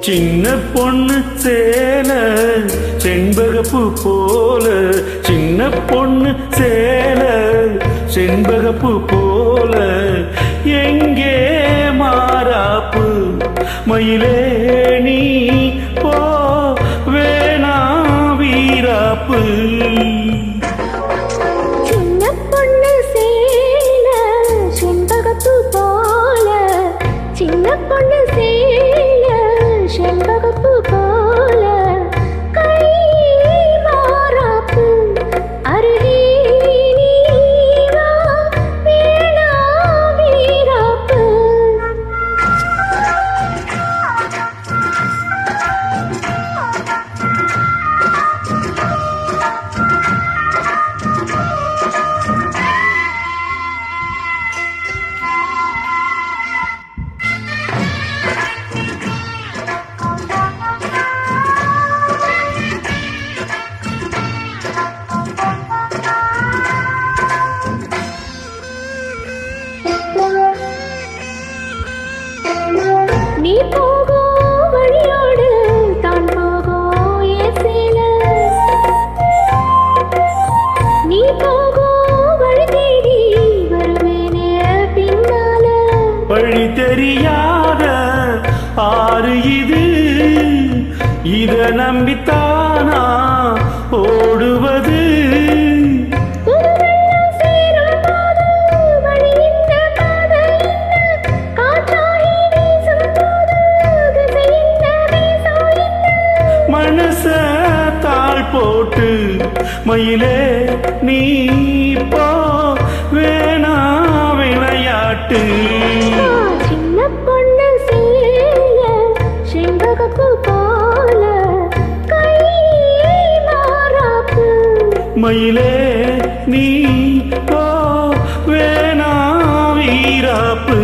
சின்ன பொண்ணு சேல செண்பகப்பு போல சின்ன பொண்ணு சேல செண்பகப்பு போல எங்கே மாறாப்பு மயிலே நீ போ வேணா வீராப்பு சின்ன பொண்ணு சேல செண்பகப்பு போல சின்ன பொண்ணு சேல செண்பகப்பு போல கை மாறாப்பு அருகே நீ வா, வேணா வீராப்பு நீ போகும் வழியோடு தான் போகும் என் சேல நீ போகும் வழி தேடி வருவேனே பின்னால வழி தெரியாத ஆறு இது இத நம்பித்தானா ஓடுவது ஒரு வெள்ளம் சேரும் போது வழி என்ன பாதை என்ன காற்றாகி வீசும் போது திசை என்ன வீசும் என்ன மனச தாழ் போட்டு மயிலே நீ போ வேணா விளையாட்டு சின்ன பொண்ணு சேல செண்பகப்பு போல கை மாறாப்பு மயிலே நீ போ வேணா வீராப்பு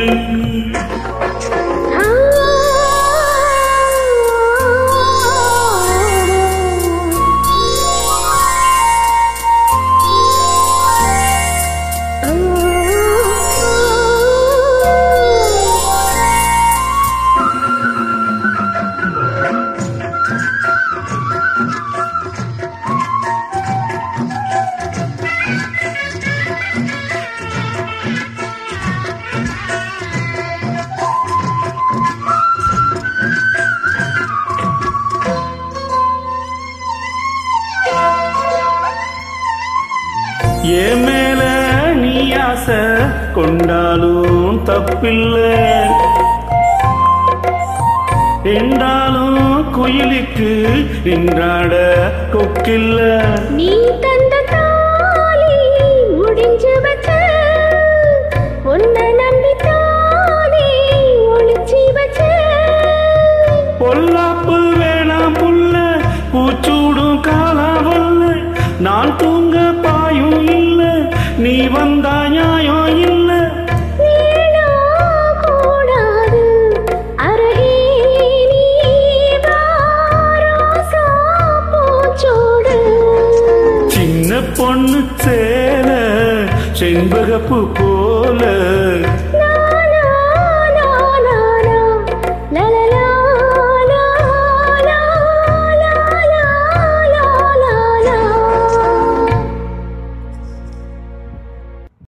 என் மேல நீ ஆசை கொண்டாலும் தப்பில்லை என்றாலும் குயிலுக்கு நின்றாட கொக்கில்ல நீ தந்த தாலி முடிஞ்சு வச்ச உன்னை நம்பித்தானே ஒளிச்சு வச்ச பொல்லாப்பு வேணாம் புல்ல பூச்சூடும் காலாவல்ல நான் தூங்க பாயும் இல்ல நீ வந்தா நியாயம் இல்ல வீணா கூடாது அருகே நீ வா, ரோசா பூச்சூடு. சின்ன பொண்ணு சேல செண்பகப்பு போ